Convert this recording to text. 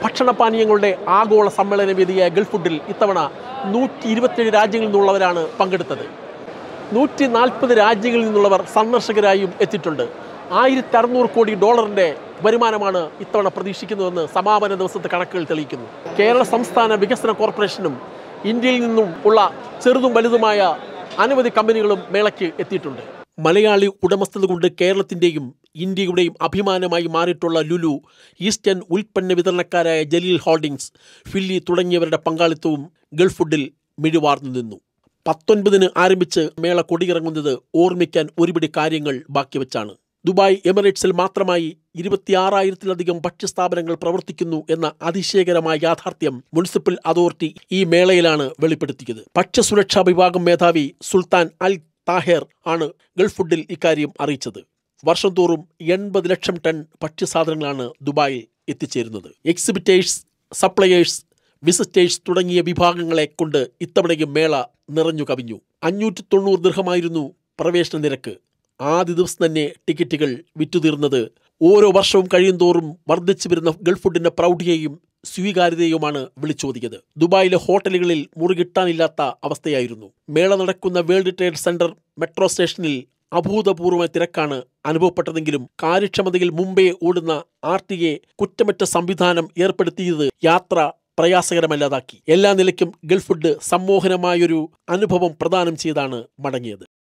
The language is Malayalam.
ഭക്ഷണപാനീയങ്ങളുടെ ആഗോള സമ്മേളന വേദിയായ ഗൾഫ് ഫുഡിൽ ഇത്തവണ നൂറ്റി ഇരുപത്തേഴ് രാജ്യങ്ങളിൽ നിന്നുള്ളവരാണ് പങ്കെടുത്തത് നൂറ്റി നാൽപ്പത് രാജ്യങ്ങളിൽ നിന്നുള്ളവർ സന്ദർശകരായും എത്തിയിട്ടുണ്ട് ആയിരത്തി അറുന്നൂറ് കോടി ഡോളറിന്റെ വരുമാനമാണ് ഇത്തവണ പ്രതീക്ഷിക്കുന്നതെന്ന് സമാപന ദിവസത്തെ കണക്കുകൾ തെളിയിക്കുന്നു കേരള സംസ്ഥാന വികസന കോർപ്പറേഷനും ഇന്ത്യയിൽ നിന്നും ഉള്ള ചെറുതും വലുതുമായ അനവധി കമ്പനികളും മേളയ്ക്ക് എത്തിയിട്ടുണ്ട് മലയാളി ഉടമസ്ഥത കൊണ്ട് കേരളത്തിൻ്റെയും ഇന്ത്യയുടെയും അഭിമാനമായി മാറിയിട്ടുള്ള ലുലു ഈസ്റ്റേൺ ഉൽപ്പന്ന വിതരണക്കാരായ ജലീൽ ഹോൾഡിംഗ്സ് ഫില്ലി തുടങ്ങിയവരുടെ പങ്കാളിത്തവും ഗൾഫ് ഫുഡിൽ മിഴിവാർന്നു നിന്നു പത്തൊൻപതിന് ആരംഭിച്ച് മേള കൊടിയിറങ്ങുന്നത് ഓർമ്മിക്കാൻ ഒരുപിടി കാര്യങ്ങൾ ബാക്കി വെച്ചാണ് ദുബായ് എമിറേറ്റ്സിൽ മാത്രമായി ഇരുപത്തിയാറായിരത്തിലധികം ഭക്ഷ്യസ്ഥാപനങ്ങൾ പ്രവർത്തിക്കുന്നു എന്ന അതിശയകരമായ യാഥാർത്ഥ്യം മുനിസിപ്പൽ അതോറിറ്റി ഈ മേളയിലാണ് വെളിപ്പെടുത്തിയത് ഭക്ഷ്യസുരക്ഷാ വിഭാഗം മേധാവി സുൽത്താൻ അൽ താഹേർ ആണ് ഗൾഫ് ഫുഡിൽ ഇക്കാര്യം അറിയിച്ചത് വർഷം തോറും എൺപത് ലക്ഷം ടൺ ഭക്ഷ്യസാധനങ്ങളാണ് ദുബായിൽ എത്തിച്ചേരുന്നത് എക്സിബിറ്റേഴ്സ് സപ്ലയേഴ്സ് വിസിറ്റേഴ്സ് തുടങ്ങിയ വിഭാഗങ്ങളെ കൊണ്ട് ഇത്തവണയും മേള നിറഞ്ഞു കവിഞ്ഞു അഞ്ഞൂറ്റി തൊണ്ണൂറ് ദീർഘമായിരുന്നു പ്രവേശന നിരക്ക് ആദ്യ ദിവസം തന്നെ ടിക്കറ്റുകൾ വിറ്റുതീർന്നത് ഓരോ വർഷവും കഴിയുന്തോറും വർദ്ധിച്ചു വരുന്ന ഗൾഫ് ഫുഡിന്റെ പ്രൗഢിയെയും സ്വീകാര്യതയുമാണ് വിളിച്ചോതിയത് ദുബായിലെ ഹോട്ടലുകളിൽ മുറി കിട്ടാനില്ലാത്ത അവസ്ഥയായിരുന്നു മേള നടക്കുന്ന വേൾഡ് ട്രേഡ് സെന്റർ മെട്രോ സ്റ്റേഷനിൽ അഭൂതപൂർവമായ തിരക്കാണ് അനുഭവപ്പെട്ടതെങ്കിലും കാര്യക്ഷമതയിൽ മുമ്പേ ഓടുന്ന ആർ ടി എ കുറ്റമറ്റ സംവിധാനം ഏർപ്പെടുത്തിയത് യാത്ര പ്രയാസകരമല്ലാതാക്കി എല്ലാ നിലയ്ക്കും ഗൾഫ് ഫുഡ് സമ്മോഹനമായൊരു അനുഭവം പ്രദാനം ചെയ്താണ് മടങ്ങിയത്